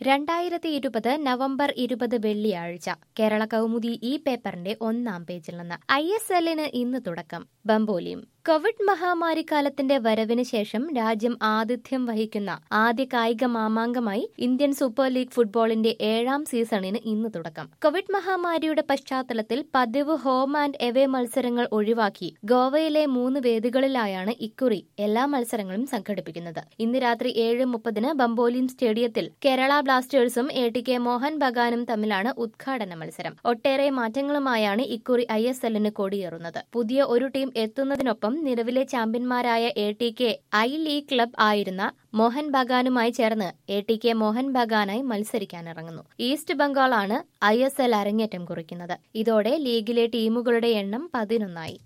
രണ്ടായിരത്തി ഇരുപത് നവംബർ ഇരുപത് വെള്ളിയാഴ്ച കേരള കൗമുദി ഈ പേപ്പറിന്റെ ഒന്നാം പേജിൽ നിന്ന് ഐ എസ് എല്ലിന് ഇന്ന് തുടക്കം ബംബോലിയും കോവിഡ് മഹാമാരിക്കാലത്തിന്റെ വരവിന് ശേഷം രാജ്യം ആതിഥ്യം വഹിക്കുന്ന ആദ്യ കായിക മാമാങ്കമായി ഇന്ത്യൻ സൂപ്പർ ലീഗ് ഫുട്ബോളിന്റെ ഏഴാം സീസണിന് ഇന്ന് തുടക്കം കോവിഡ് മഹാമാരിയുടെ പശ്ചാത്തലത്തിൽ പതിവ് ഹോം ആൻഡ് എവേ മത്സരങ്ങൾ ഒഴിവാക്കി ഗോവയിലെ മൂന്ന് വേദികളിലായാണ് ഇക്കുറി എല്ലാ മത്സരങ്ങളും സംഘടിപ്പിക്കുന്നത് ഇന്ന് രാത്രി ഏഴ് മുപ്പതിന് ബംബോലിം സ്റ്റേഡിയത്തിൽ കേരള ബ്ലാസ്റ്റേഴ്സും എ ടി കെ മോഹൻ ബഗാനും തമ്മിലാണ് ഉദ്ഘാടന മത്സരം ഒട്ടേറെ മാറ്റങ്ങളുമായാണ് ഇക്കുറി ഐ എസ് എല്ലിന് കൊടിയേറുന്നത് പുതിയ ഒരു ടീം എത്തുന്നതിനൊപ്പം നിലവിലെ ചാമ്പ്യന്മാരായ A T K I league club ആയിരുന്ന മോഹൻ ബഗാനുമായി ചേർന്ന് എ ടി കെ മോഹൻ ബഗാനായി മത്സരിക്കാനിറങ്ങുന്നു ഈസ്റ്റ് ബംഗാളാണ് ഐ എസ് എൽ അരങ്ങേറ്റം കുറിക്കുന്നത് ഇതോടെ ലീഗിലെ ടീമുകളുടെ എണ്ണം പതിനൊന്നായി